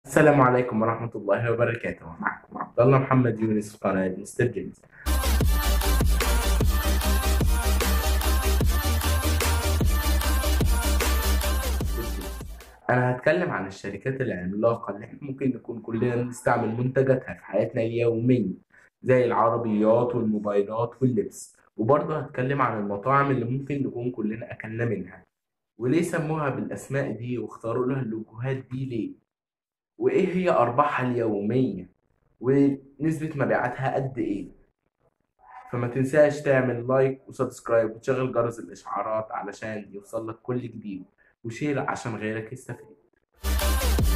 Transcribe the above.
السلام عليكم ورحمة الله وبركاته معكم عبد الله محمد يونس في قناة مستر جيمس أنا هتكلم عن الشركات العملاقة اللي إحنا ممكن نكون كلنا بنستعمل منتجاتها في حياتنا اليومية زي العربيات والموبايلات واللبس وبرضه هتكلم عن المطاعم اللي ممكن نكون كلنا أكلنا منها وليه سموها بالأسماء دي واختاروا لها اللوجوهات دي ليه وإيه هي أرباحها اليومية ونسبة مبيعاتها قد إيه فما تنساش تعمل لايك وسبسكرايب وتشغل جرس الإشعارات علشان يوصلك كل جديد وشير عشان غيرك يستفيد